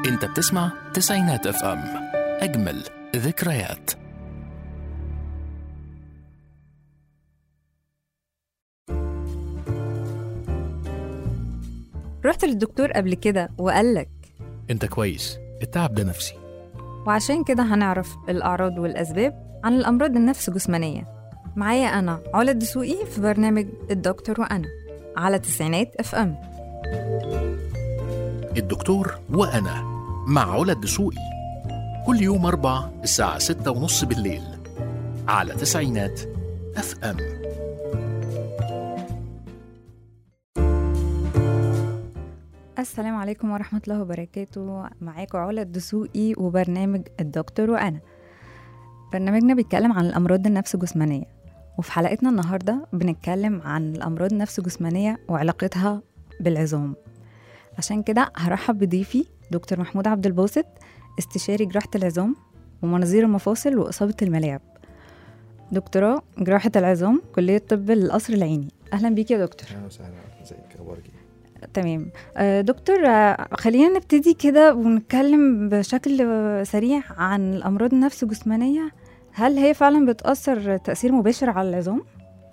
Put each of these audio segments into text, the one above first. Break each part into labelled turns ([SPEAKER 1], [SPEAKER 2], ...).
[SPEAKER 1] انت بتسمع تسعينات اف ام اجمل ذكريات
[SPEAKER 2] رحت للدكتور قبل كده وقالك
[SPEAKER 1] انت كويس التعب ده نفسي
[SPEAKER 2] وعشان كده هنعرف الأعراض والأسباب عن الأمراض النفس جسمانية معايا أنا علا الدسوقي في برنامج الدكتور وأنا على تسعينات اف ام
[SPEAKER 1] الدكتور وانا مع علا الدسوقي كل يوم اربع الساعة ستة ونص بالليل على تسعينات اف ام
[SPEAKER 2] السلام عليكم ورحمة الله وبركاته معاكم علا الدسوقي وبرنامج الدكتور وأنا برنامجنا بيتكلم عن الأمراض النفس جسمانية وفي حلقتنا النهاردة بنتكلم عن الأمراض النفس جسمانية وعلاقتها بالعظام عشان كده هرحب بضيفي دكتور محمود عبد الباسط استشاري جراحة العظام ومناظير المفاصل وإصابة الملاعب دكتوراه جراحة العظام كلية طب القصر العيني أهلا بيك يا دكتور
[SPEAKER 3] اهلا وسهلا ازيك اخبارك ايه
[SPEAKER 2] تمام آه، دكتور آه، خلينا نبتدي كده ونتكلم بشكل آه، سريع عن الأمراض النفس جسمانية هل هي فعلا بتأثر تأثير مباشر على العظام؟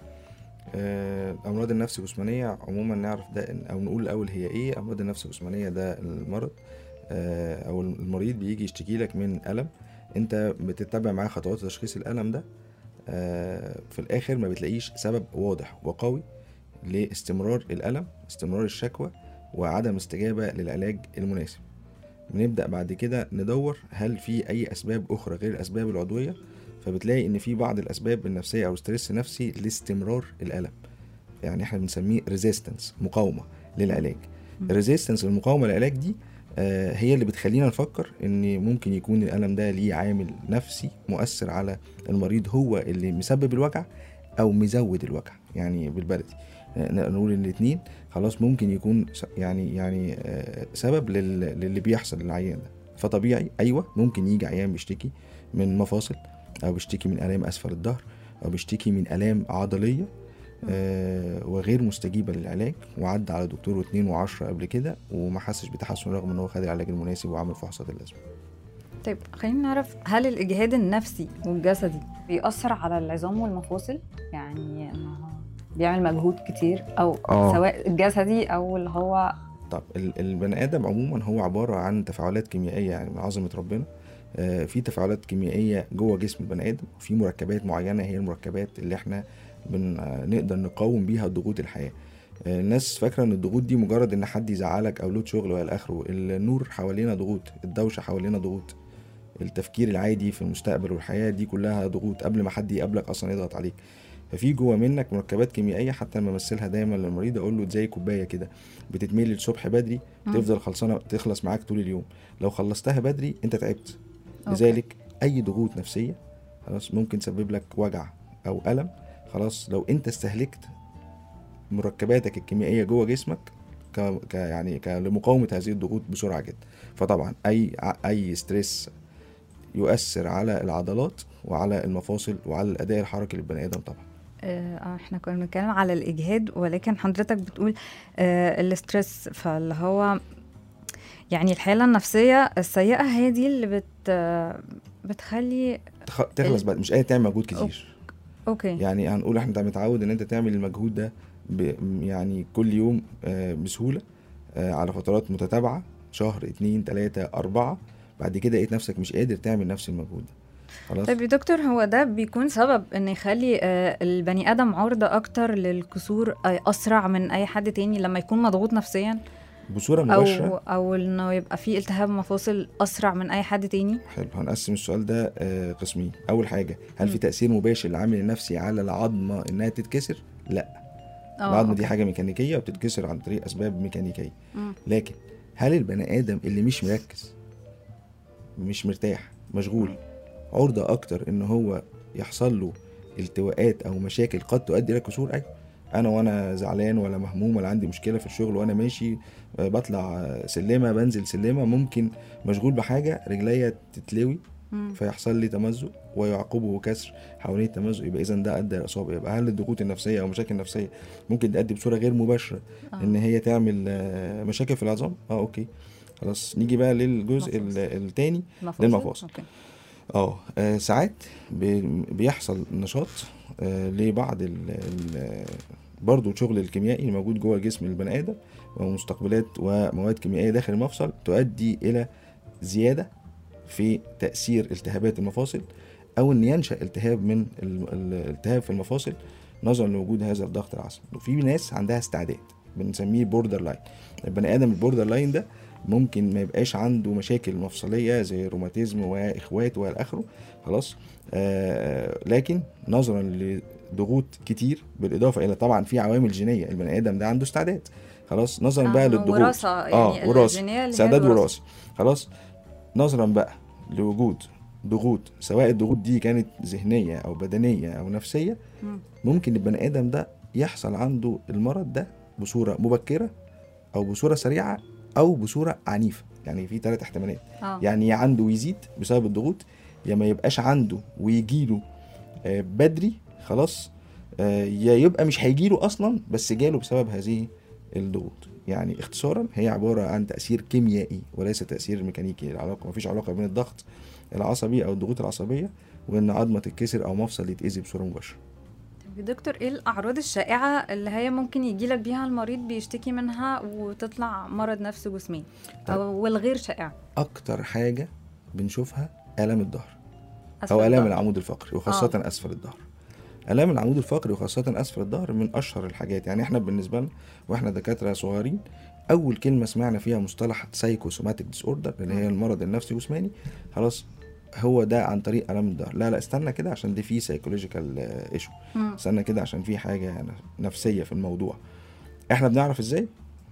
[SPEAKER 3] آه، امراض النفس الجسمانيه عموما نعرف ده إن- او نقول الاول هي ايه امراض النفس الجسمانيه ده المرض آه، او المريض بيجي يشتكي لك من الم انت بتتبع معاه خطوات تشخيص الالم ده آه، في الاخر ما بتلاقيش سبب واضح وقوي لاستمرار الالم استمرار الشكوى وعدم استجابه للعلاج المناسب بنبدا بعد كده ندور هل في اي اسباب اخرى غير الاسباب العضويه فبتلاقي ان في بعض الاسباب النفسيه او ستريس نفسي لاستمرار الالم يعني احنا بنسميه ريزيستنس مقاومه للعلاج
[SPEAKER 2] مم.
[SPEAKER 3] الريزيستنس المقاومه للعلاج دي آه، هي اللي بتخلينا نفكر ان ممكن يكون الالم ده ليه عامل نفسي مؤثر على المريض هو اللي مسبب الوجع او مزود الوجع يعني بالبلدي آه، نقول ان الاثنين خلاص ممكن يكون س- يعني يعني آه، سبب لل- للي بيحصل للعيان ده فطبيعي ايوه ممكن يجي عيان بيشتكي من مفاصل او بيشتكي من الام اسفل الظهر او بيشتكي من الام عضليه آه وغير مستجيبه للعلاج وعدى على دكتور واثنين وعشرة قبل كده وما حسش بتحسن رغم ان هو خد العلاج المناسب وعمل فحوصات اللازمه
[SPEAKER 2] طيب خلينا نعرف هل الإجهاد النفسي والجسدي بيأثر على العظام والمفاصل؟ يعني إنه بيعمل مجهود كتير أو
[SPEAKER 3] آه.
[SPEAKER 2] سواء جسدي أو اللي هو
[SPEAKER 3] طب ال- البني ادم عموما هو عباره عن تفاعلات كيميائيه يعني من عظمه ربنا آه، في تفاعلات كيميائيه جوه جسم البني ادم وفي مركبات معينه هي المركبات اللي احنا بن آه، نقدر نقاوم بيها ضغوط الحياه آه، الناس فاكره ان الضغوط دي مجرد ان حد يزعلك او لود شغل والى اخره النور حوالينا ضغوط الدوشه حوالينا ضغوط التفكير العادي في المستقبل والحياه دي كلها ضغوط قبل ما حد يقابلك اصلا يضغط عليك ففي جوه منك مركبات كيميائيه حتى لما بمثلها دايما للمريض اقول له زي كوبايه كده بتتملي الصبح بدري
[SPEAKER 2] مم.
[SPEAKER 3] تفضل خلصانه تخلص معاك طول اليوم لو خلصتها بدري انت تعبت
[SPEAKER 2] أوكي.
[SPEAKER 3] لذلك اي ضغوط نفسيه خلاص ممكن تسبب لك وجع او الم خلاص لو انت استهلكت مركباتك الكيميائيه جوه جسمك ك... ك... يعني ك... لمقاومه هذه الضغوط بسرعه جدا فطبعا اي ع- اي ستريس يؤثر على العضلات وعلى المفاصل وعلى الاداء الحركي للبني ادم طبعا
[SPEAKER 2] آه آه، احنا كنا بنتكلم على الإجهاد ولكن حضرتك بتقول آه الاسترس فاللي هو يعني الحالة النفسية السيئة هي دي اللي بت آه، بتخلي
[SPEAKER 3] تخ... تخلص
[SPEAKER 2] ال-
[SPEAKER 3] بعد مش قادر تعمل مجهود كتير
[SPEAKER 2] اوكي
[SPEAKER 3] يعني هنقول احنا انت متعود ان انت تعمل المجهود ده ب... يعني كل يوم آه، بسهولة آه، على فترات متتابعة شهر اتنين تلاتة أربعة بعد كده لقيت نفسك مش قادر تعمل نفس المجهود ده خلاص
[SPEAKER 2] طيب يا دكتور هو ده بيكون سبب ان يخلي آه، البني ادم عرضة اكتر للكسور آه، اسرع من اي حد تاني لما يكون مضغوط نفسيا
[SPEAKER 3] بصورة
[SPEAKER 2] او
[SPEAKER 3] مباشرة
[SPEAKER 2] او انه يبقى فيه التهاب مفاصل اسرع من اي حد تاني
[SPEAKER 3] حلو هنقسم السؤال ده آه، قسمين أول حاجة هل في
[SPEAKER 2] مم.
[SPEAKER 3] تأثير مباشر للعامل النفسي على العظمة إنها تتكسر؟ لا
[SPEAKER 2] آه،
[SPEAKER 3] العظمة دي
[SPEAKER 2] أوكي.
[SPEAKER 3] حاجة ميكانيكية وبتتكسر عن طريق أسباب ميكانيكية
[SPEAKER 2] مم.
[SPEAKER 3] لكن هل البني ادم اللي مش مركز مش مرتاح مشغول عرضة اكتر ان هو يحصل له التواءات او مشاكل قد تؤدي الى كسور ايوه انا وانا زعلان ولا مهموم ولا عندي مشكله في الشغل وانا ماشي آه، بطلع آه، سلمه بنزل سلمه ممكن مشغول بحاجه رجليا تتلوي
[SPEAKER 2] مم.
[SPEAKER 3] فيحصل لي تمزق ويعقبه كسر حوالين التمزق يبقى اذا ده ادى الى اصابه يبقى هل الضغوط النفسيه او مشاكل نفسيه ممكن تؤدي بصوره غير مباشره
[SPEAKER 2] آه.
[SPEAKER 3] ان هي تعمل آه، مشاكل في العظام اه اوكي خلاص نيجي بقى للجزء ال-
[SPEAKER 2] مفاصل.
[SPEAKER 3] التاني
[SPEAKER 2] مفاصل؟
[SPEAKER 3] للمفاصل.
[SPEAKER 2] أوكي.
[SPEAKER 3] اه آه، ساعات بي- بيحصل نشاط آه، لبعض ال ال برضه الشغل الكيميائي اللي موجود جوه جسم البني ادم ومستقبلات ومواد كيميائيه داخل المفصل تؤدي الى زياده في تاثير التهابات المفاصل او ان ينشا التهاب من ال- ال- الالتهاب في المفاصل نظرا لوجود هذا الضغط العصبي وفي ناس عندها استعداد بنسميه بوردر لاين البني ادم البوردر لاين ده ممكن ما يبقاش عنده مشاكل مفصليه زي روماتيزم واخوات والى اخره خلاص آه لكن نظرا لضغوط كتير بالاضافه الى طبعا في عوامل جينيه البني ادم ده عنده استعداد خلاص نظرا بقى
[SPEAKER 2] آه،
[SPEAKER 3] للضغوط
[SPEAKER 2] وراثة يعني
[SPEAKER 3] اه وراثه
[SPEAKER 2] الجينية اللي هي
[SPEAKER 3] استعداد
[SPEAKER 2] الوراثة.
[SPEAKER 3] وراثي خلاص نظرا بقى لوجود ضغوط سواء الضغوط دي كانت ذهنيه او بدنيه او نفسيه
[SPEAKER 2] مم.
[SPEAKER 3] ممكن البني ادم ده يحصل عنده المرض ده بصوره مبكره او بصوره سريعه او بصوره عنيفه يعني في ثلاث احتمالات
[SPEAKER 2] اه
[SPEAKER 3] يعني يا عنده ويزيد بسبب الضغوط يا ما يبقاش عنده ويجيله آه، بدري خلاص آه، يا يبقى مش هيجيله اصلا بس جاله بسبب هذه الضغوط يعني اختصارا هي عباره عن تاثير كيميائي وليس تاثير ميكانيكي العلاقه مفيش علاقه بين الضغط العصبي او الضغوط العصبيه وان عظمه تتكسر او مفصل يتاذي بصوره مباشره
[SPEAKER 2] طب يا دكتور ايه الاعراض الشائعه اللي هي ممكن يجيلك بيها المريض بيشتكي منها وتطلع مرض نفس جسماني
[SPEAKER 3] طب.
[SPEAKER 2] او والغير شائعه
[SPEAKER 3] اكتر حاجه بنشوفها الم الظهر
[SPEAKER 2] أسفل
[SPEAKER 3] او الام
[SPEAKER 2] الظهر.
[SPEAKER 3] العمود الفقري وخاصه آه. اسفل الظهر الام العمود الفقري وخاصه اسفل الظهر من اشهر الحاجات يعني احنا بالنسبه لنا واحنا دكاتره صغيرين اول كلمه سمعنا فيها مصطلح سايكوسوماتيك ديس اوردر اللي هي المرض النفسي جسماني خلاص هو ده عن طريق الم الظهر لا لا استنى كده عشان دي في سايكولوجيكال ايشو
[SPEAKER 2] مم.
[SPEAKER 3] استنى كده عشان في حاجه نفسيه في الموضوع احنا بنعرف ازاي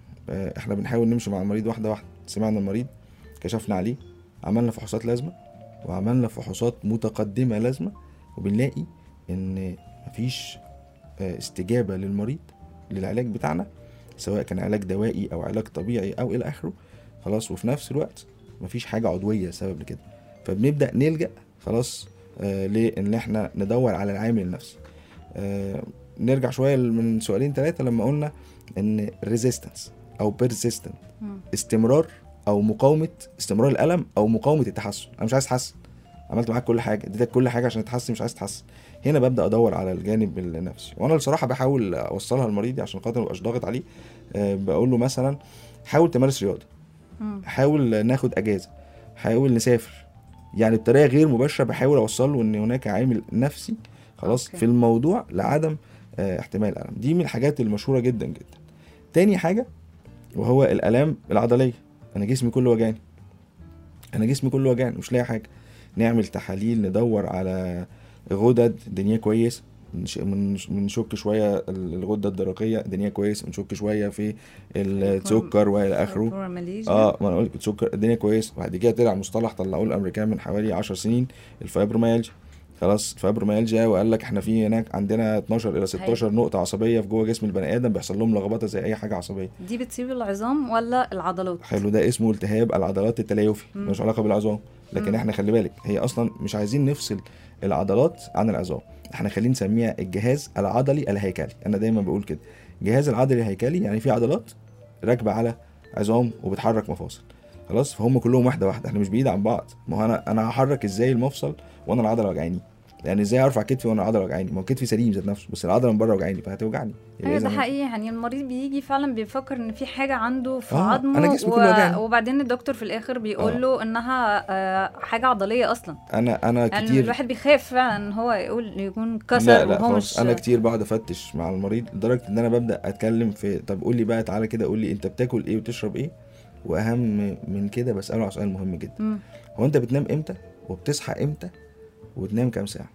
[SPEAKER 3] آه، احنا بنحاول نمشي مع المريض واحده واحده سمعنا المريض كشفنا عليه عملنا فحوصات لازمه وعملنا فحوصات متقدمه لازمه وبنلاقي ان مفيش آه، استجابه للمريض للعلاج بتاعنا سواء كان علاج دوائي او علاج طبيعي او الى اخره خلاص وفي نفس الوقت مفيش حاجه عضويه سبب لكده فبنبدا نلجا خلاص آه لان احنا ندور على العامل النفسي آه نرجع شويه من سؤالين ثلاثه لما قلنا ان ريزيستنس او بيرسيستنت
[SPEAKER 2] مم.
[SPEAKER 3] استمرار او مقاومه استمرار الالم او مقاومه التحسن انا مش عايز اتحسن عملت معاك كل حاجه اديتك كل حاجه عشان تتحسن مش عايز تتحسن هنا ببدا ادور على الجانب النفسي وانا بصراحه بحاول اوصلها للمريض عشان خاطر مبقاش ضاغط عليه آه، بقول له مثلا حاول تمارس رياضه
[SPEAKER 2] مم.
[SPEAKER 3] حاول ناخد اجازه حاول نسافر يعني بطريقه غير مباشره بحاول اوصل له ان هناك عامل نفسي خلاص
[SPEAKER 2] أوكي.
[SPEAKER 3] في الموضوع لعدم آه، احتمال الالم دي من الحاجات المشهوره جدا جدا تاني حاجه وهو الالام العضليه انا جسمي كله وجعني انا جسمي كله وجعني مش لاقي حاجه نعمل تحاليل ندور على غدد الدنيا كويسه بنش- بنش- بنشك شويه الغده الدرقيه الدنيا كويسه بنشك شويه في السكر والى اخره
[SPEAKER 2] فايبروميالجيا.
[SPEAKER 3] اه ما انا قلت السكر الدنيا كويس وبعد كده طلع مصطلح طلعوه الامريكان من حوالي 10 سنين الفايبروميالجيا خلاص الفايبروميالجيا وقال لك احنا في هناك عندنا 12 الى 16 نقطه عصبيه في جوه جسم البني ادم بيحصل لهم لخبطه زي اي حاجه عصبيه
[SPEAKER 2] دي بتصيب العظام ولا العضلات
[SPEAKER 3] حلو ده اسمه التهاب العضلات التليفي
[SPEAKER 2] مم.
[SPEAKER 3] ملوش علاقه بالعظام لكن
[SPEAKER 2] مم.
[SPEAKER 3] احنا خلي بالك هي اصلا مش عايزين نفصل العضلات عن العظام احنا خلينا نسميها الجهاز العضلي الهيكلي انا دايما بقول كده الجهاز العضلي الهيكلي يعني في عضلات راكبه على عظام وبتحرك مفاصل خلاص فهم كلهم واحده واحده احنا مش بعيد عن بعض ما هو انا انا هحرك ازاي المفصل وانا العضله وجعاني يعني ازاي ارفع كتفي وانا العضله وجعاني ما هو كتفي سليم ذات نفسه بس العضله من بره وجعاني فهتوجعني يبقى
[SPEAKER 2] ايوه ده
[SPEAKER 3] إذا-
[SPEAKER 2] حقيقي يعني المريض بيجي فعلا بيفكر ان في حاجه عنده في
[SPEAKER 3] آه،
[SPEAKER 2] عظمه
[SPEAKER 3] أنا جسمي كله وجعني.
[SPEAKER 2] وبعدين الدكتور في الاخر بيقول
[SPEAKER 3] آه.
[SPEAKER 2] له انها آه، حاجه عضليه اصلا
[SPEAKER 3] انا انا
[SPEAKER 2] يعني
[SPEAKER 3] كتير
[SPEAKER 2] الواحد بيخاف فعلا ان هو يقول يكون كسر
[SPEAKER 3] لا لا
[SPEAKER 2] وهو
[SPEAKER 3] خالص
[SPEAKER 2] مش
[SPEAKER 3] انا كتير بقعد افتش مع المريض لدرجه ان انا ببدا اتكلم في طب قول لي بقى تعالى كده قول لي انت بتاكل ايه وتشرب ايه واهم من كده بساله على سؤال مهم جدا
[SPEAKER 2] مم.
[SPEAKER 3] هو انت بتنام امتى وبتصحى امتى وتنام كام ساعه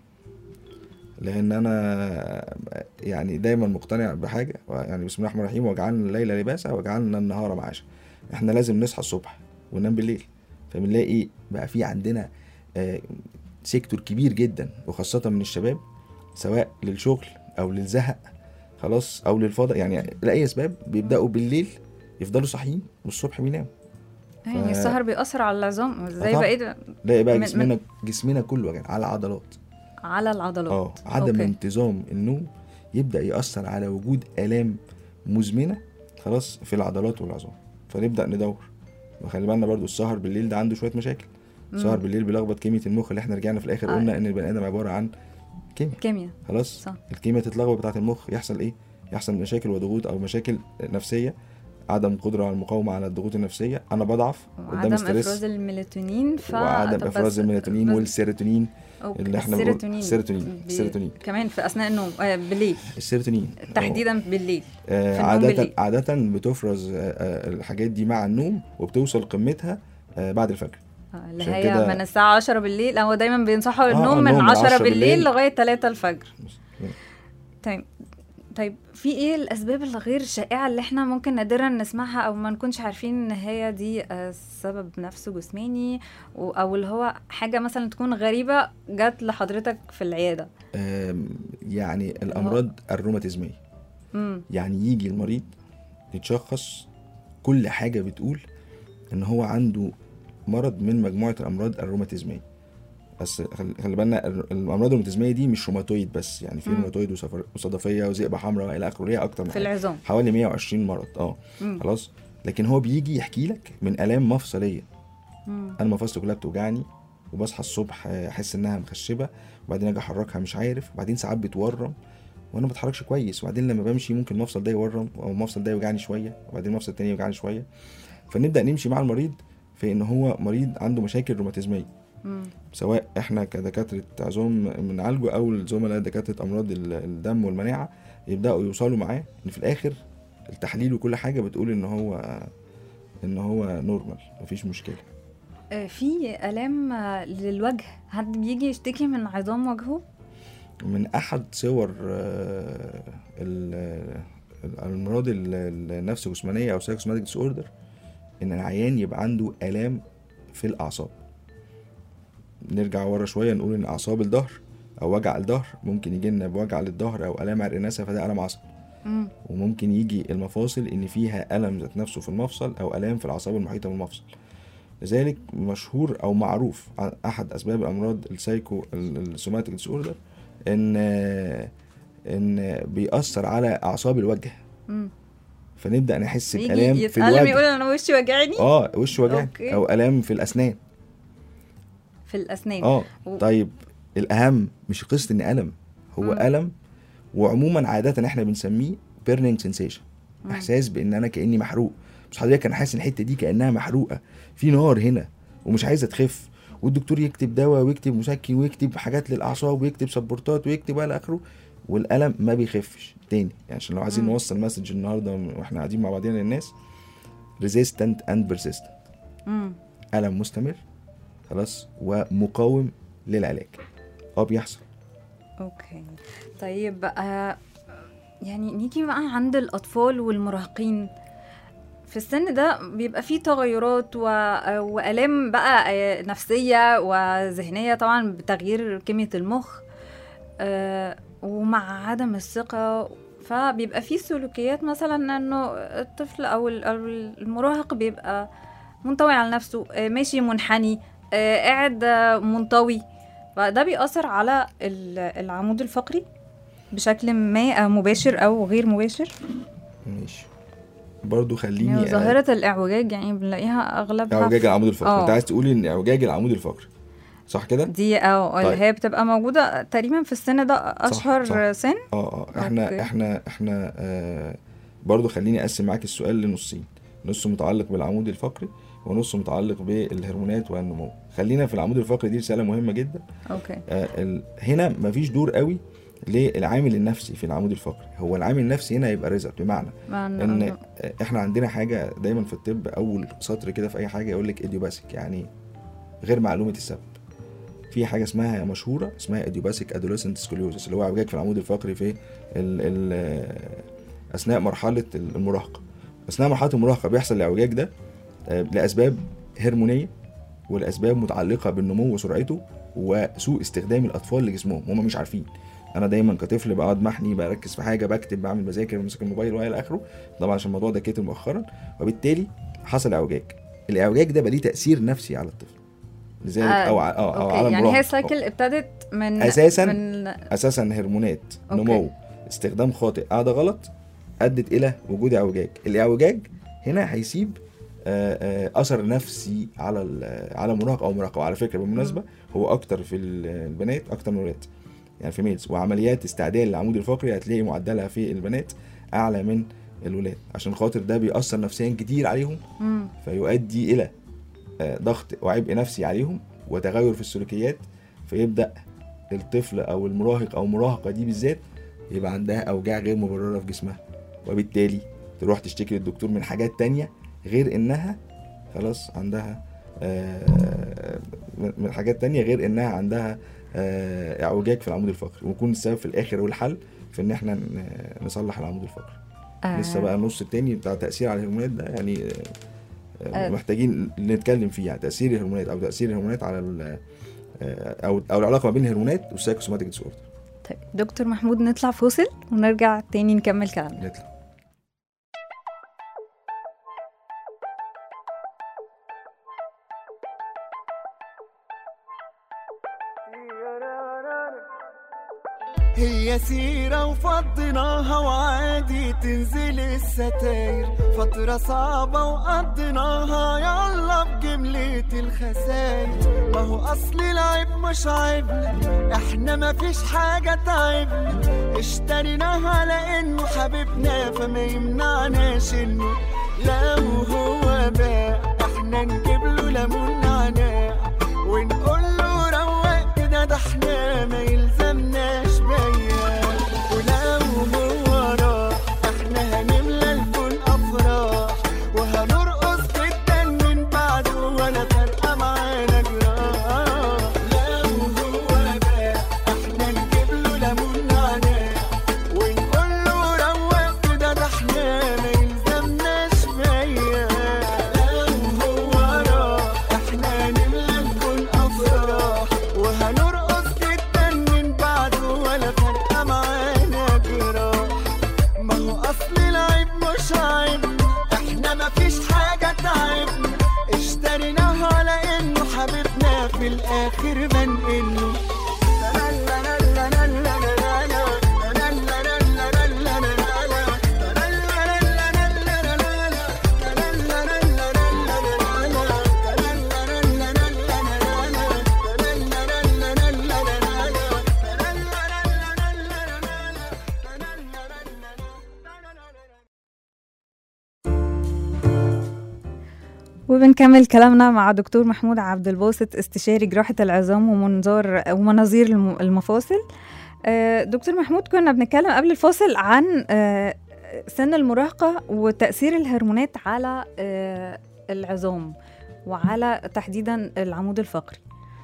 [SPEAKER 3] لان انا يعني دايما مقتنع بحاجه يعني بسم الله الرحمن الرحيم وجعلنا الليل لباسا وجعلنا النهار معاشا احنا لازم نصحى الصبح وننام بالليل فبنلاقي بقى في عندنا آه، سيكتور كبير جدا وخاصه من الشباب سواء للشغل او للزهق خلاص او للفضاء يعني لاي اسباب بيبداوا بالليل يفضلوا صاحيين والصبح بيناموا
[SPEAKER 2] يعني
[SPEAKER 3] ف-
[SPEAKER 2] السهر بيأثر على العظام ازاي
[SPEAKER 3] طبعا.
[SPEAKER 2] بقيت
[SPEAKER 3] تلاقي بقى
[SPEAKER 2] من-
[SPEAKER 3] جسمنا جسمنا كله وجع على عضلات
[SPEAKER 2] على العضلات
[SPEAKER 3] اه عدم
[SPEAKER 2] أوكي.
[SPEAKER 3] انتظام النوم يبدا ياثر على وجود الام مزمنه خلاص في العضلات والعظام فنبدا ندور وخلي بالنا برضو السهر بالليل ده عنده شويه مشاكل السهر بالليل بيلخبط كيمياء المخ اللي احنا رجعنا في الاخر
[SPEAKER 2] آه.
[SPEAKER 3] قلنا ان البني ادم عباره عن كيمياء
[SPEAKER 2] كيمياء
[SPEAKER 3] خلاص
[SPEAKER 2] صح.
[SPEAKER 3] الكيمياء تتلخبط بتاعه المخ يحصل ايه يحصل مشاكل وضغوط او مشاكل نفسيه عدم قدره على المقاومه على الضغوط النفسيه انا بضعف قدام
[SPEAKER 2] وعدم
[SPEAKER 3] ستريس
[SPEAKER 2] افراز الميلاتونين ف
[SPEAKER 3] وعدم
[SPEAKER 2] طب
[SPEAKER 3] افراز
[SPEAKER 2] بس-
[SPEAKER 3] الميلاتونين
[SPEAKER 2] بس-
[SPEAKER 3] والسيروتونين
[SPEAKER 2] أوكي.
[SPEAKER 3] اللي احنا بنقول-
[SPEAKER 2] السيروتونين
[SPEAKER 3] السيروتونين.
[SPEAKER 2] بي-
[SPEAKER 3] السيروتونين.
[SPEAKER 2] كمان في اثناء النوم آه بالليل
[SPEAKER 3] السيروتونين
[SPEAKER 2] تحديدا بالليل
[SPEAKER 3] آه
[SPEAKER 2] في النوم
[SPEAKER 3] عادة
[SPEAKER 2] بالليل.
[SPEAKER 3] عادة بتفرز آه آه الحاجات دي مع النوم وبتوصل قمتها آه بعد الفجر
[SPEAKER 2] آه، اللي
[SPEAKER 3] عشان
[SPEAKER 2] هي
[SPEAKER 3] كده-
[SPEAKER 2] من الساعة 10 بالليل هو دايما بينصحوا
[SPEAKER 3] آه،
[SPEAKER 2] النوم من
[SPEAKER 3] النوم من
[SPEAKER 2] 10
[SPEAKER 3] 10
[SPEAKER 2] بالليل
[SPEAKER 3] بالليل.
[SPEAKER 2] لغاية 3 الفجر طيب طيب في ايه الاسباب الغير شائعه اللي احنا ممكن نادرا نسمعها او ما نكونش عارفين ان هي دي آه، سبب نفس جسماني و- او اللي هو حاجه مثلا تكون غريبه جت لحضرتك في العياده
[SPEAKER 3] آم، يعني الامراض الروماتيزميه
[SPEAKER 2] امم
[SPEAKER 3] يعني يجي المريض يتشخص كل حاجه بتقول ان هو عنده مرض من مجموعه الامراض الروماتيزميه بس خل- خلي بالنا ال- الامراض الروماتيزميه دي مش روماتويد بس يعني في
[SPEAKER 2] مم.
[SPEAKER 3] روماتويد وصفر- وصدفيه وذئبه حمراء الى اخره ليها اكتر من
[SPEAKER 2] في
[SPEAKER 3] حاجة.
[SPEAKER 2] العظام
[SPEAKER 3] حوالي 120 مرض اه
[SPEAKER 2] مم.
[SPEAKER 3] خلاص لكن هو بيجي يحكي لك من الام مفصليه
[SPEAKER 2] مم.
[SPEAKER 3] انا مفاصلي كلها بتوجعني وبصحى الصبح آه، احس انها مخشبه وبعدين اجي احركها مش عارف وبعدين ساعات بتورم وانا ما بتحركش كويس وبعدين لما بمشي ممكن المفصل ده يورم او المفصل ده يوجعني شويه وبعدين المفصل التاني يوجعني شويه فنبدا نمشي مع المريض في ان هو مريض عنده مشاكل روماتيزميه
[SPEAKER 2] مم.
[SPEAKER 3] سواء احنا كدكاتره عظام بنعالجه او الزملاء دكاتره امراض ال- الدم والمناعه يبداوا يوصلوا معاه ان في الاخر التحليل وكل حاجه بتقول ان هو ان هو نورمال مفيش مشكله
[SPEAKER 2] آه، في الام آه، للوجه حد بيجي يشتكي من عظام وجهه
[SPEAKER 3] من احد صور آه، ال- الامراض ال- النفس جسمانيه او سايكوسوماتيك ديس اوردر ان العيان يبقى عنده الام في الاعصاب نرجع ورا شويه نقول ان اعصاب الظهر او وجع الظهر ممكن يجي لنا بوجع للظهر او الام عرق النسا فده الم عصبي
[SPEAKER 2] مم.
[SPEAKER 3] وممكن يجي المفاصل ان فيها الم ذات نفسه في المفصل او الام في الاعصاب المحيطه بالمفصل لذلك مشهور او معروف عن احد اسباب الامراض السايكو السوماتيك ديس اوردر ان ان بيأثر على اعصاب الوجه
[SPEAKER 2] مم.
[SPEAKER 3] فنبدا نحس
[SPEAKER 2] بيجي
[SPEAKER 3] بالام في
[SPEAKER 2] يتألم
[SPEAKER 3] الوجه
[SPEAKER 2] يقول انا وشي وجعني
[SPEAKER 3] اه وش وجعني
[SPEAKER 2] أوكي.
[SPEAKER 3] او الام في الاسنان
[SPEAKER 2] في الاسنان
[SPEAKER 3] اه
[SPEAKER 2] و-
[SPEAKER 3] طيب الاهم مش قصه ان الم هو
[SPEAKER 2] مم.
[SPEAKER 3] الم وعموما عاده احنا بنسميه بيرنينج سensation
[SPEAKER 2] مم.
[SPEAKER 3] احساس بان انا كاني محروق بس حضرتك انا حاسس ان الحته دي كانها محروقه في نار هنا ومش عايزه تخف والدكتور يكتب دواء ويكتب مسكن ويكتب حاجات للاعصاب ويكتب سبورتات ويكتب الى اخره والالم ما بيخفش تاني يعني عشان لو عايزين
[SPEAKER 2] مم.
[SPEAKER 3] نوصل مسج النهارده واحنا قاعدين مع بعضنا للناس resistant and persistent
[SPEAKER 2] مم.
[SPEAKER 3] الم مستمر خلاص ومقاوم للعلاج اه بيحصل
[SPEAKER 2] اوكي طيب آه يعني نيجي بقى عند الاطفال والمراهقين في السن ده بيبقى فيه تغيرات و... آه، والام بقى آه، نفسيه وذهنيه طبعا بتغيير كميه المخ آه ومع عدم الثقه فبيبقى فيه سلوكيات مثلا انه الطفل او ال- أو المراهق بيبقى منطوي على نفسه آه، ماشي منحني آه، قاعد آه، منطوي فده بيأثر على ال- العمود الفقري بشكل ما آه، مباشر او غير مباشر
[SPEAKER 3] ماشي برضو خليني
[SPEAKER 2] يعني
[SPEAKER 3] أ-
[SPEAKER 2] ظاهرة الإعوجاج يعني بنلاقيها أغلبها
[SPEAKER 3] اعوجاج
[SPEAKER 2] في-
[SPEAKER 3] العمود الفقري
[SPEAKER 2] آه.
[SPEAKER 3] انت عايز تقولي ان اعوجاج العمود الفقري صح كده
[SPEAKER 2] دي اه اللي
[SPEAKER 3] طيب.
[SPEAKER 2] هي بتبقى موجودة تقريبا في السن ده أشهر
[SPEAKER 3] صح.
[SPEAKER 2] سن
[SPEAKER 3] اه اه احنا
[SPEAKER 2] أوكي.
[SPEAKER 3] احنا احنا آه برضو خليني اقسم معاك السؤال لنصين نص متعلق بالعمود الفقري ونص متعلق بالهرمونات والنمو خلينا في العمود الفقري دي رساله مهمه جدا
[SPEAKER 2] أوكي
[SPEAKER 3] آه ال... هنا مفيش دور قوي للعامل النفسي في العمود الفقري هو العامل النفسي هنا يبقى ريزلت بمعنى
[SPEAKER 2] ما
[SPEAKER 3] ان احنا عندنا حاجه دايما في الطب اول سطر كده في اي حاجه يقول لك ايديوباسيك يعني يعني غير معلومه السبب في حاجه اسمها مشهوره اسمها ايديوباسيك ادوليسنت سكوليوزس اللي هو اعوجاج في العمود الفقري في ال ال اثناء مرحله المراهقه اثناء مرحله المراهقه بيحصل الاعوجاج ده آه، لاسباب هرمونيه والاسباب متعلقه بالنمو وسرعته وسوء استخدام الاطفال لجسمهم هم مش عارفين انا دايما كطفل بقعد محني بركز في حاجه بكتب بعمل بذاكر بمسك الموبايل والى اخره طبعا عشان الموضوع ده كتر مؤخرا وبالتالي حصل اعوجاج الاعوجاج ده بقى ليه تاثير نفسي على الطفل لذلك
[SPEAKER 2] آه،
[SPEAKER 3] او ع- أو, أو
[SPEAKER 2] أوكي
[SPEAKER 3] على
[SPEAKER 2] يعني
[SPEAKER 3] المراهق.
[SPEAKER 2] هي سايكل ابتدت من
[SPEAKER 3] أساساً-
[SPEAKER 2] من
[SPEAKER 3] اساسا هرمونات
[SPEAKER 2] أوكي.
[SPEAKER 3] نمو استخدام خاطئ قاعده غلط ادت الى وجود اعوجاج الاعوجاج هنا هيسيب آه، آه، اثر نفسي على ال- على مراهق او مراهقه وعلى فكره بالمناسبه هو اكتر في ال- البنات اكتر من الولاد يعني في ميلز وعمليات استعدال العمود الفقري هتلاقي معدلها في البنات اعلى من الولاد عشان خاطر ده بيأثر نفسيا كتير عليهم
[SPEAKER 2] مم.
[SPEAKER 3] فيؤدي الى آه، ضغط وعبء نفسي عليهم وتغير في السلوكيات فيبدا الطفل او المراهق او المراهقه دي بالذات يبقى عندها اوجاع غير مبرره في جسمها وبالتالي تروح تشتكي للدكتور من حاجات تانية غير انها خلاص عندها آه، من من حاجات تانية غير انها عندها آه، اعوجاج في العمود الفقري ويكون السبب في الاخر والحل في ان احنا ن- نصلح العمود الفقري
[SPEAKER 2] آه،
[SPEAKER 3] لسه بقى النص التاني بتاع تأثير على الهرمونات ده يعني آه، آه،
[SPEAKER 2] آه.
[SPEAKER 3] محتاجين نتكلم فيه يعني تأثير الهرمونات أو تأثير الهرمونات على ال- آه، أو أو العلاقة ما بين الهرمونات والسايكوسوماتيك ديس اوردر
[SPEAKER 2] طيب دكتور محمود نطلع فاصل ونرجع تاني نكمل كلامنا
[SPEAKER 3] نطلع
[SPEAKER 4] هي سيرة وفضيناها وعادي تنزل الستاير فترة صعبة وقضيناها يلا بجملة الخساير ما هو أصل العيب مش عيبنا احنا مفيش حاجة تعبنا اشتريناها لأنه حبيبنا فما يمنعناش انه لو هو باع احنا نجيب له ليمون نعناع ونقول له روق كده ده احنا ما يلزمناش بيا ولو هو راح احنا هنملى الكون افراح وهنرقص جدا من بعده ولا فارقه معانا جراح لو هو باع احنا نجيب له ليمون نعناع ونقول له روق كده ده احنا ما يلزمناش بيا لو هو راح احنا نملى الكون افراح وهنرقص جدا من بعده ولا فارقه معانا جراح ما هو اصل العيب مش عيبنا احنا مفيش حاجه تعبنا اشتريناها لانه حبيبنا في الاخر بنقله
[SPEAKER 2] وبنكمل كلامنا مع دكتور محمود عبد الباسط استشاري جراحة العظام ومنظار ومناظير الم- المفاصل آه، دكتور محمود كنا بنتكلم قبل الفاصل عن آه، سن المراهقة وتأثير الهرمونات على آه، العظام وعلى تحديدا العمود الفقري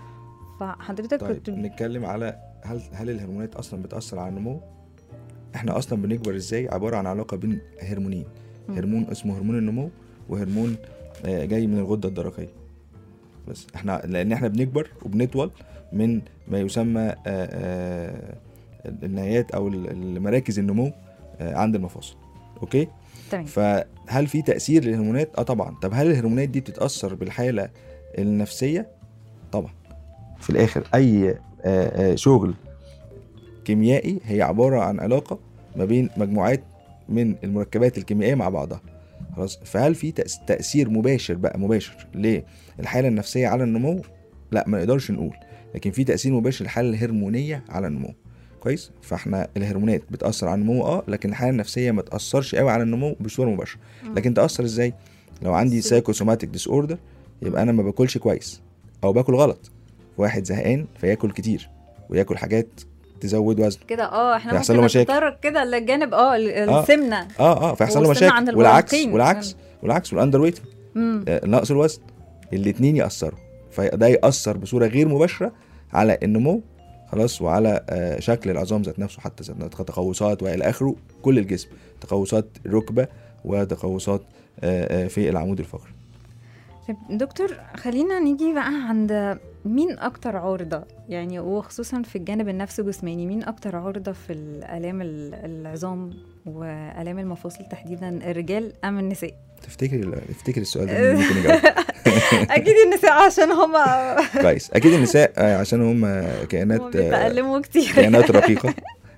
[SPEAKER 2] فحضرتك
[SPEAKER 3] طيب
[SPEAKER 2] كنت
[SPEAKER 3] نتكلم على هل هل الهرمونات أصلا بتأثر على النمو؟ احنا أصلا بنكبر ازاي عبارة عن علاقة بين هرمونين
[SPEAKER 2] مم.
[SPEAKER 3] هرمون اسمه هرمون النمو وهرمون آه، جاي من الغدة الدرقية بس احنا لأن احنا بنكبر وبنطول من ما يسمى آه، آه، النهايات أو ال- المراكز النمو آه، عند المفاصل أوكي؟
[SPEAKER 2] تمام
[SPEAKER 3] فهل في تأثير للهرمونات؟ اه طبعا، طب هل الهرمونات دي بتتأثر بالحالة النفسية؟ طبعا. في الآخر أي آه، آه، شغل كيميائي هي عبارة عن علاقة ما بين مجموعات من المركبات الكيميائية مع بعضها. خلاص فهل في تأس- تأثير مباشر بقى مباشر للحالة النفسية على النمو؟ لا ما نقدرش نقول، لكن في تأثير مباشر للحالة الهرمونية على النمو. كويس فاحنا الهرمونات بتاثر على النمو اه لكن الحاله النفسيه ما تاثرش قوي على النمو بصوره مباشره لكن تاثر ازاي لو عندي
[SPEAKER 2] سل-
[SPEAKER 3] سايكوسوماتيك ديس اوردر يبقى انا ما باكلش كويس او باكل غلط واحد زهقان فياكل كتير وياكل حاجات تزود وزنه
[SPEAKER 2] كده اه احنا
[SPEAKER 3] هيحصل
[SPEAKER 2] ممكن
[SPEAKER 3] له مشاكل.
[SPEAKER 2] نتطرق كده للجانب اه ال-
[SPEAKER 3] آه.
[SPEAKER 2] السمنه
[SPEAKER 3] اه اه فيحصل له
[SPEAKER 2] والسمنة عند
[SPEAKER 3] مشاكل والعكس
[SPEAKER 2] المراهقين.
[SPEAKER 3] والعكس والعكس والاندر ويت
[SPEAKER 2] مم.
[SPEAKER 3] آه، نقص الوزن الاثنين ياثروا فده ياثر بصوره غير مباشره على النمو خلاص وعلى آه، شكل العظام ذات نفسه حتى ذات نفسه، تقوسات والى اخره كل الجسم تقوسات ركبه وتقوسات آه، آه، في العمود الفقري
[SPEAKER 2] طيب دكتور خلينا نيجي بقى عند مين اكتر عرضة يعني وخصوصا في الجانب النفسي جسماني مين اكتر عرضة في الالام ال- العظام والام المفاصل تحديدا الرجال ام النساء
[SPEAKER 3] تفتكري تفتكري السؤال ده مين ممكن يجاوب
[SPEAKER 2] اكيد النساء عشان هما
[SPEAKER 3] كويس اكيد النساء آه، عشان هم كائنات
[SPEAKER 2] هما
[SPEAKER 3] آه،
[SPEAKER 2] بيتألموا كتير
[SPEAKER 3] كائنات رقيقه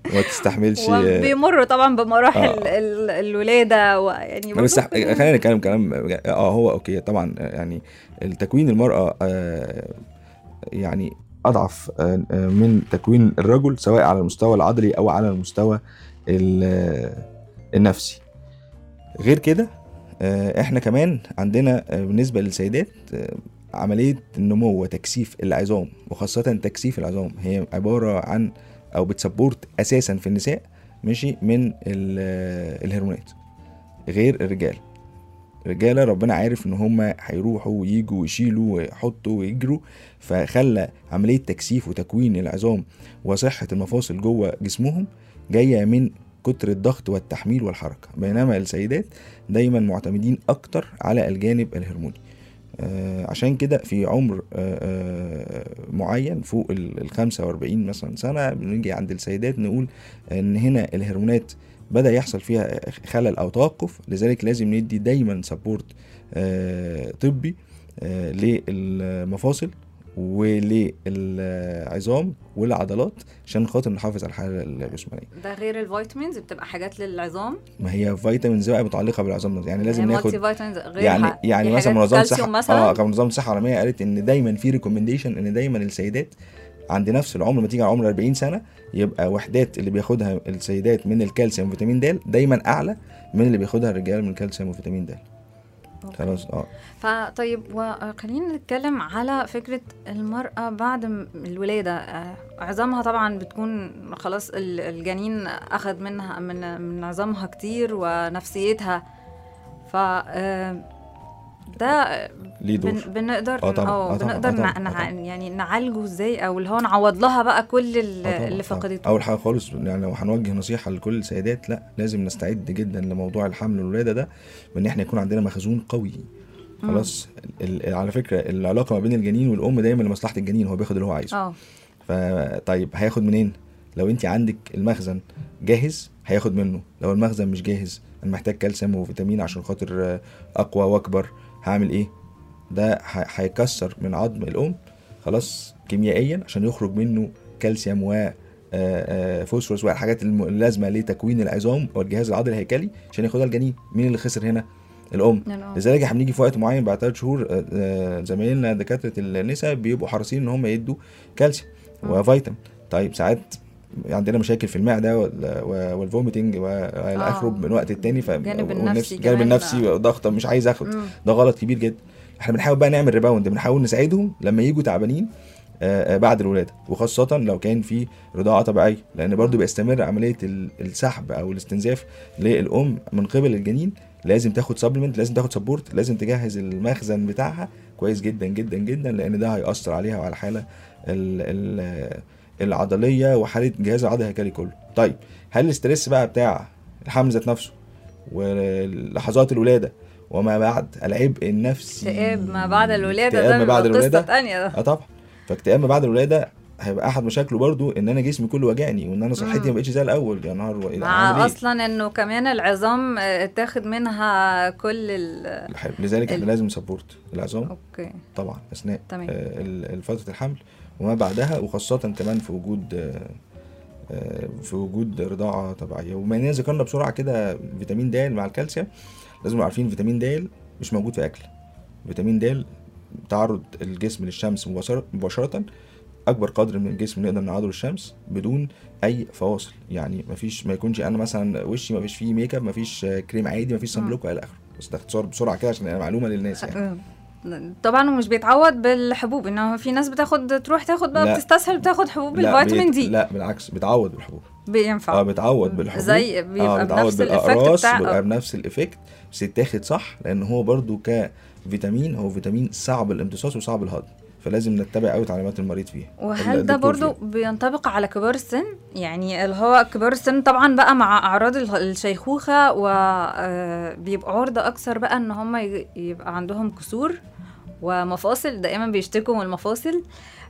[SPEAKER 3] وما تستحملش
[SPEAKER 2] وبيمروا طبعا بمراحل
[SPEAKER 3] آه.
[SPEAKER 2] ال- الولاده ويعني
[SPEAKER 3] بس
[SPEAKER 2] برضو كده-
[SPEAKER 3] خلينا نتكلم كلام اه هو اوكي طبعا يعني التكوين المرأة آه يعني اضعف آه آه، من تكوين الرجل سواء على المستوى العضلي او على المستوى ال- آه، النفسي غير كده آه، احنا كمان عندنا آه، بالنسبة للسيدات آه، عملية النمو وتكثيف العظام وخاصة تكثيف العظام هي عبارة عن او بتسبورت اساسا في النساء ماشي من ال- آه، الهرمونات غير الرجال الرجاله ربنا عارف ان هم هيروحوا ويجوا ويشيلوا ويحطوا ويجروا فخلى عمليه تكثيف وتكوين العظام وصحه المفاصل جوه جسمهم جايه من كتر الضغط والتحميل والحركه بينما السيدات دايما معتمدين اكتر على الجانب الهرموني آه عشان كده في عمر آه آه معين فوق ال ال 45 مثلا سنه بنيجي عند السيدات نقول ان هنا الهرمونات بدا يحصل فيها خلل او توقف لذلك لازم ندي دايما سبورت طبي آه، للمفاصل وللعظام والعضلات عشان خاطر نحافظ على الحاله الجسمانيه
[SPEAKER 2] ده غير الفيتامينز بتبقى حاجات للعظام
[SPEAKER 3] ما هي فيتامينز بقى متعلقه بالعظام يعني لازم
[SPEAKER 2] يعني
[SPEAKER 3] ناخد
[SPEAKER 2] مالتي فيتامينز غير
[SPEAKER 3] يعني
[SPEAKER 2] ح-
[SPEAKER 3] يعني
[SPEAKER 2] في
[SPEAKER 3] مثلا
[SPEAKER 2] حاجات
[SPEAKER 3] منظمه
[SPEAKER 2] كالسيوم
[SPEAKER 3] الصحه
[SPEAKER 2] مثلا
[SPEAKER 3] اه كان منظمه الصحه العالميه قالت ان دايما في ريكومنديشن ان دايما السيدات عند نفس العمر ما تيجي على عمر 40 سنه يبقى وحدات اللي بياخدها السيدات من الكالسيوم وفيتامين د دايما اعلى من اللي بياخدها الرجال من الكالسيوم وفيتامين د
[SPEAKER 2] أوكي.
[SPEAKER 3] خلاص اه
[SPEAKER 2] فطيب وخلينا نتكلم على فكرة المرأة بعد م- الولادة آه، عظامها طبعا بتكون خلاص ال- الجنين أخذ منها من من عظامها كتير ونفسيتها ف آه، ده
[SPEAKER 3] ليه دور
[SPEAKER 2] بن بنقدر
[SPEAKER 3] آه طبعاً،
[SPEAKER 2] اه
[SPEAKER 3] آه طبعاً،
[SPEAKER 2] بنقدر
[SPEAKER 3] آه طبعاً،
[SPEAKER 2] نع-
[SPEAKER 3] آه
[SPEAKER 2] نع-
[SPEAKER 3] طبعاً.
[SPEAKER 2] يعني نعالجه ازاي او اللي هو نعوض لها بقى كل ال-
[SPEAKER 3] آه طبعاً،
[SPEAKER 2] اللي
[SPEAKER 3] طبعاً.
[SPEAKER 2] فقدته
[SPEAKER 3] اول حاجه خالص يعني لو هنوجه نصيحه لكل السيدات لا لازم نستعد جدا لموضوع الحمل والولاده ده بان احنا يكون عندنا مخزون قوي خلاص ال- ال- على فكره العلاقه ما بين الجنين والام دايما لمصلحه الجنين هو بياخد اللي هو عايزه
[SPEAKER 2] اه
[SPEAKER 3] فطيب هياخد منين لو انت عندك المخزن جاهز هياخد منه لو المخزن مش جاهز انا محتاج كالسيوم وفيتامين عشان خاطر آه، اقوى واكبر هعمل ايه ده ه- هيكسر من عظم الام خلاص كيميائيا عشان يخرج منه كالسيوم و آه، آه، فوسفورس والحاجات الم- اللازمه لتكوين العظام والجهاز العضلي الهيكلي عشان ياخدها الجنين مين اللي خسر هنا الام
[SPEAKER 2] الأم.
[SPEAKER 3] لذلك احنا بنيجي في وقت معين بعد ثلاث شهور آه، آه، زمايلنا دكاتره النساء بيبقوا حريصين ان هم يدوا كالسيوم
[SPEAKER 2] مم.
[SPEAKER 3] وفيتامين طيب ساعات عندنا مشاكل في المعده وال- و- والفوميتنج والى
[SPEAKER 2] آه.
[SPEAKER 3] اخره من وقت التاني ف
[SPEAKER 2] الجانب
[SPEAKER 3] والنفس-
[SPEAKER 2] النفسي
[SPEAKER 3] الجانب
[SPEAKER 2] كمان.
[SPEAKER 3] النفسي ضغط مش عايز اخد
[SPEAKER 2] مم.
[SPEAKER 3] ده غلط كبير جدا احنا بنحاول بقى نعمل ريباوند بنحاول نساعدهم لما يجوا تعبانين آه، آه، بعد الولاده وخاصه لو كان في رضاعه طبيعيه لان برضو بيستمر عمليه ال- السحب او الاستنزاف للام من قبل الجنين لازم تاخد سبلمنت لازم تاخد سبورت لازم تجهز المخزن بتاعها كويس جدا جدا جدا لان ده هيأثر عليها وعلى الحاله ال ال العضليه وحاله الجهاز العضلي الهيكلي كله طيب هل الاسترس بقى بتاع الحمل ذات نفسه ولحظات الولاده وما بعد العبء النفسي
[SPEAKER 2] اكتئاب ما بعد الولادة
[SPEAKER 3] اكتئاب
[SPEAKER 2] ده
[SPEAKER 3] ما بعد
[SPEAKER 2] بيبقى قصة
[SPEAKER 3] الولاده
[SPEAKER 2] تانية ده
[SPEAKER 3] اه طبعا فاكتئاب ما بعد الولاده هيبقى احد مشاكله برضو ان انا جسمي كله وجعني وان انا صحتي
[SPEAKER 2] مم.
[SPEAKER 3] ما بقتش زي الاول يا نهار و-
[SPEAKER 2] مع
[SPEAKER 3] أعمل إيه؟
[SPEAKER 2] اصلا انه كمان العظام آه، اتاخد منها كل ال
[SPEAKER 3] الحلو. لذلك احنا
[SPEAKER 2] ال-
[SPEAKER 3] لازم سبورت العظام
[SPEAKER 2] اوكي
[SPEAKER 3] طبعا اثناء
[SPEAKER 2] تمام.
[SPEAKER 3] آه، ال- ال- فتره الحمل وما بعدها وخاصه كمان في وجود آه، آه، في وجود رضاعه طبيعيه وبما اننا ذكرنا بسرعه كده فيتامين د مع الكالسيوم لازم نبقى عارفين فيتامين د مش موجود في اكل فيتامين د تعرض الجسم للشمس مباشرة, مباشرة اكبر قدر من الجسم نقدر نعرضه للشمس بدون اي فواصل يعني مفيش ما يكونش انا مثلا وشي مفيش فيه ميك اب مفيش آه، كريم عادي مفيش صن
[SPEAKER 2] مم.
[SPEAKER 3] بلوك الى اخره بس ده اختصار بسرعه كده عشان معلومه للناس يعني
[SPEAKER 2] آه. طبعا ومش بيتعوض بالحبوب انه في ناس بتاخد تروح تاخد بقى
[SPEAKER 3] لا.
[SPEAKER 2] بتستسهل بتاخد حبوب
[SPEAKER 3] لا،
[SPEAKER 2] الفيتامين
[SPEAKER 3] بيت-
[SPEAKER 2] دي
[SPEAKER 3] لا بالعكس بيتعوض بالحبوب
[SPEAKER 2] بينفع
[SPEAKER 3] اه بيتعوض بالحبوب
[SPEAKER 2] زي بيبقى
[SPEAKER 3] اه بيتعوض
[SPEAKER 2] بنفس الإفكت
[SPEAKER 3] بالاقراص
[SPEAKER 2] بتاع-
[SPEAKER 3] بيبقى
[SPEAKER 2] آه.
[SPEAKER 3] بنفس الايفكت بس يتاخد صح لان هو برضو كفيتامين هو فيتامين صعب الامتصاص وصعب الهضم فلازم نتبع قوي تعليمات المريض فيها
[SPEAKER 2] وهل ده
[SPEAKER 3] الدكتور
[SPEAKER 2] برضو
[SPEAKER 3] فيها.
[SPEAKER 2] بينطبق على كبار السن يعني اللي هو كبار السن طبعا بقى مع اعراض ال- الشيخوخه وبيبقوا عرضه اكثر بقى ان هم ي- يبقى عندهم كسور ومفاصل دائما بيشتكوا من المفاصل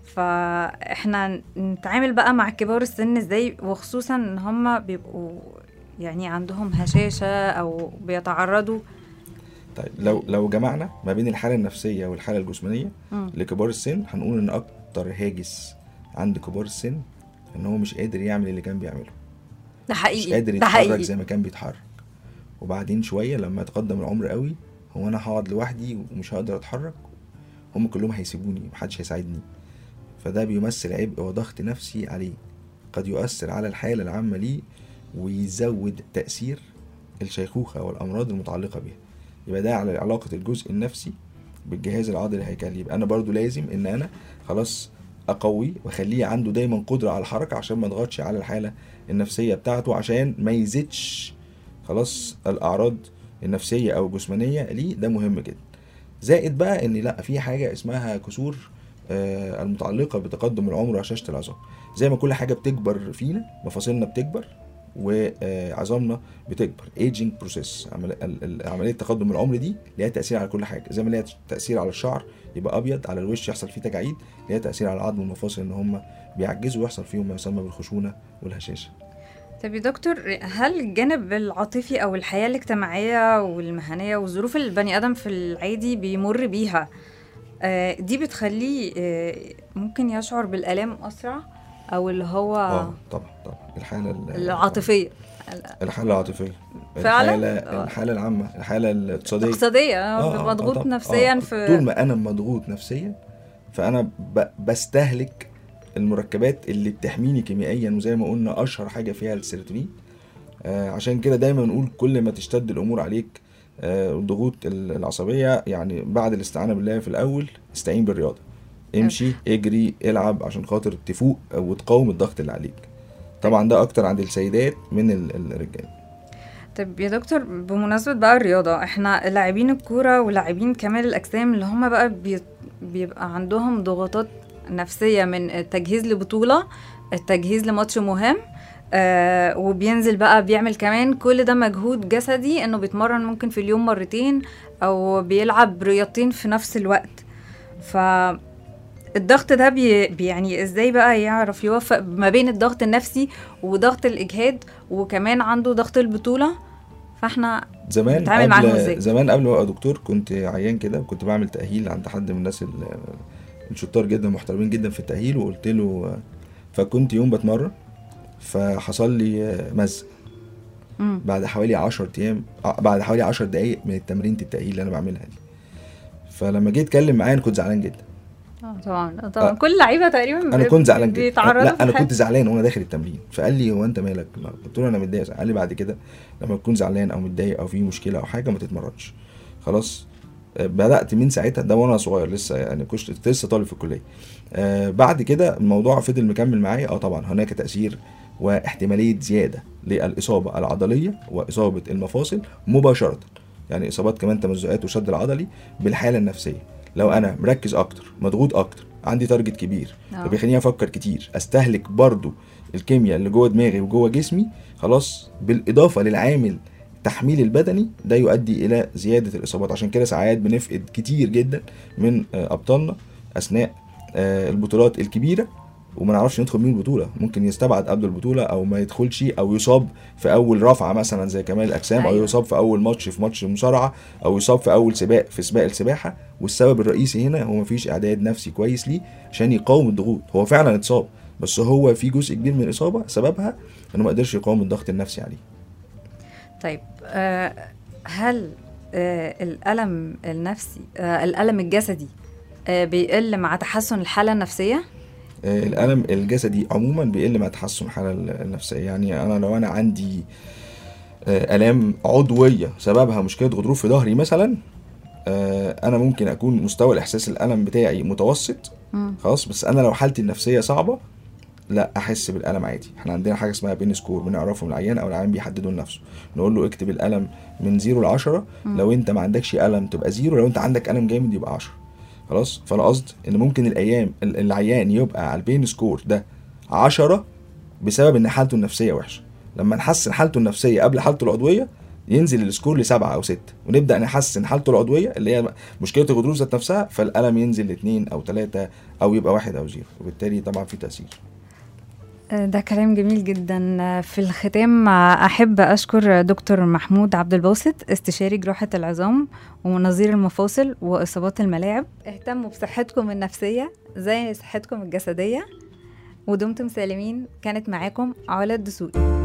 [SPEAKER 2] فاحنا نتعامل بقى مع كبار السن ازاي وخصوصا ان هم بيبقوا يعني عندهم هشاشه او بيتعرضوا
[SPEAKER 3] طيب لو لو جمعنا ما بين الحاله النفسيه والحاله الجسمانيه
[SPEAKER 2] مم.
[SPEAKER 3] لكبار السن هنقول ان اكتر هاجس عند كبار السن ان هو مش قادر يعمل اللي كان بيعمله
[SPEAKER 2] ده
[SPEAKER 3] مش
[SPEAKER 2] حقيقي
[SPEAKER 3] قادر
[SPEAKER 2] ده
[SPEAKER 3] يتحرك
[SPEAKER 2] حقيقي
[SPEAKER 3] زي ما كان بيتحرك وبعدين شويه لما يتقدم العمر قوي هو انا هقعد لوحدي ومش هقدر اتحرك هم كلهم هيسيبوني محدش هيساعدني فده بيمثل عبء وضغط نفسي عليه قد يؤثر على الحاله العامه ليه ويزود تاثير الشيخوخه والامراض المتعلقه بها يبقى ده على علاقه الجزء النفسي بالجهاز العضلي الهيكلي يبقى انا برضو لازم ان انا خلاص اقوي واخليه عنده دايما قدره على الحركه عشان ما اضغطش على الحاله النفسيه بتاعته عشان ما يزيدش خلاص الاعراض النفسيه او الجسمانيه ليه ده مهم جدا زائد بقى ان لا في حاجه اسمها كسور آه، المتعلقه بتقدم العمر وهشاشه العظام زي ما كل حاجه بتكبر فينا مفاصلنا بتكبر وعظامنا بتكبر ايجينج بروسيس عمليه تقدم العمر دي ليها تاثير على كل حاجه زي ما ليها تاثير على الشعر يبقى ابيض على الوش يحصل فيه تجاعيد ليها تاثير على العظم والمفاصل ان هم بيعجزوا ويحصل فيهم ما يسمى بالخشونه والهشاشه
[SPEAKER 2] طب يا دكتور هل الجانب العاطفي او الحياه الاجتماعيه والمهنيه والظروف اللي البني ادم في العادي بيمر بيها آه، دي بتخليه آه، ممكن يشعر بالالام اسرع او اللي هو
[SPEAKER 3] اه طبعا طبعا الحاله ال-
[SPEAKER 2] العاطفيه
[SPEAKER 3] الحاله العاطفيه
[SPEAKER 2] فعلا؟
[SPEAKER 3] الحاله
[SPEAKER 2] آه.
[SPEAKER 3] الحاله العامه الحاله الاقتصاديه
[SPEAKER 2] اقتصاديه
[SPEAKER 3] آه،
[SPEAKER 2] آه،
[SPEAKER 3] آه،
[SPEAKER 2] مضغوط
[SPEAKER 3] طبعاً.
[SPEAKER 2] نفسيا
[SPEAKER 3] آه،
[SPEAKER 2] في
[SPEAKER 3] طول ما انا مضغوط نفسيا فانا ب... بستهلك المركبات اللي بتحميني كيميائيا وزي ما قلنا اشهر حاجه فيها السيروتونين آه عشان كده دايما نقول كل ما تشتد الامور عليك آه الضغوط ال- العصبيه يعني بعد الاستعانه بالله في الاول استعين بالرياضه امشي اجري العب عشان خاطر تفوق وتقاوم الضغط اللي عليك طبعا ده اكتر عند السيدات من ال- الرجال
[SPEAKER 2] طب يا دكتور بمناسبة بقى الرياضة احنا لاعبين الكورة ولاعبين كمال الأجسام اللي هم بقى بي... بيبقى عندهم ضغوطات نفسية من التجهيز لبطولة التجهيز لماتش مهم آه وبينزل بقى بيعمل كمان كل ده مجهود جسدي انه بيتمرن ممكن في اليوم مرتين او بيلعب رياضتين في نفس الوقت ف الضغط ده بي بي- يعني ازاي بقى يعرف يوفق ما بين الضغط النفسي وضغط الاجهاد وكمان عنده ضغط البطوله فاحنا
[SPEAKER 3] زمان
[SPEAKER 2] بتتعامل معاهم
[SPEAKER 3] قبل
[SPEAKER 2] إزاي؟
[SPEAKER 3] زمان قبل ما ابقى دكتور كنت عيان كده وكنت بعمل تاهيل عند حد من الناس ال- الشطار جدا محترمين جدا في التاهيل وقلت له فكنت يوم بتمرن فحصل لي مزق
[SPEAKER 2] مم.
[SPEAKER 3] بعد حوالي 10 ايام بعد حوالي 10 دقايق من التمرين التاهيل اللي انا بعملها دي فلما جيت اتكلم معاه انا كنت زعلان جدا
[SPEAKER 2] اه طبعا طبعا
[SPEAKER 3] آه.
[SPEAKER 2] كل لعيبه تقريبا
[SPEAKER 3] انا
[SPEAKER 2] بي-
[SPEAKER 3] كنت زعلان جدا
[SPEAKER 2] بيتعرضوا
[SPEAKER 3] لا
[SPEAKER 2] في
[SPEAKER 3] انا
[SPEAKER 2] حاجة.
[SPEAKER 3] كنت زعلان وانا داخل التمرين فقال لي هو انت مالك لا، قلت له انا متضايق قال لي بعد كده لما تكون زعلان او متضايق او في مشكله او حاجه ما تتمرنش خلاص آه، بدات من ساعتها ده وانا صغير لسه يعني كنت كنت لسه طالب في الكليه آه بعد كده الموضوع فضل مكمل معايا اه طبعا هناك تاثير واحتماليه زياده للاصابه العضليه واصابه المفاصل مباشره يعني اصابات كمان تمزقات وشد العضلي بالحاله النفسيه لو انا مركز اكتر مضغوط اكتر عندي تارجت كبير
[SPEAKER 2] آه.
[SPEAKER 3] فبيخليني افكر كتير استهلك برضو الكيمياء اللي جوه دماغي وجوه جسمي خلاص بالاضافه للعامل التحميل البدني ده يؤدي الى زياده الاصابات عشان كده ساعات بنفقد كتير جدا من آه، ابطالنا اثناء آه، البطولات الكبيره وما نعرفش ندخل مين البطوله ممكن يستبعد قبل البطوله او ما يدخلش او يصاب في اول رفعه مثلا زي كمال الاجسام او
[SPEAKER 2] أيوة.
[SPEAKER 3] يصاب في اول ماتش في ماتش المصارعه او يصاب في اول سباق في سباق السباحه والسبب الرئيسي هنا هو مفيش اعداد نفسي كويس ليه عشان يقاوم الضغوط هو فعلا اتصاب بس هو في جزء كبير من الاصابه سببها انه ما قدرش يقاوم الضغط النفسي عليه
[SPEAKER 2] طيب آه هل آه الالم النفسي آه الالم الجسدي آه بيقل مع تحسن الحاله النفسيه
[SPEAKER 3] آه، الالم الجسدي عموما بيقل مع تحسن الحاله النفسيه يعني انا لو انا عندي آه، الام عضويه سببها مشكله غضروف في ظهري مثلا آه، انا ممكن اكون مستوى الاحساس الالم بتاعي متوسط
[SPEAKER 2] مم.
[SPEAKER 3] خلاص بس انا لو حالتي النفسيه صعبه لا احس بالالم عادي احنا عندنا حاجه اسمها بين سكور بنعرفه من العيان او العيان بيحدده لنفسه نقول له اكتب الالم من 0 ل 10 لو انت ما عندكش الم تبقى 0 لو انت عندك الم جامد يبقى 10 خلاص فانا قصد ان ممكن الايام ال- العيان يبقى على البين سكور ده 10 بسبب ان حالته النفسيه وحشه لما نحسن حالته النفسيه قبل حالته العضويه ينزل السكور لسبعة او ستة ونبدا نحسن حالته العضويه اللي هي مشكله الغضروف ذات نفسها فالالم ينزل لاثنين او ثلاثة او يبقى واحد او زيرو وبالتالي طبعا في تاثير
[SPEAKER 2] آه، ده كلام جميل جدا آه، في الختام آه، أحب أشكر دكتور محمود عبد الباسط استشاري جراحة العظام ومناظير المفاصل وإصابات الملاعب اهتموا بصحتكم النفسية زي صحتكم الجسدية ودمتم سالمين كانت معاكم علا الدسوقي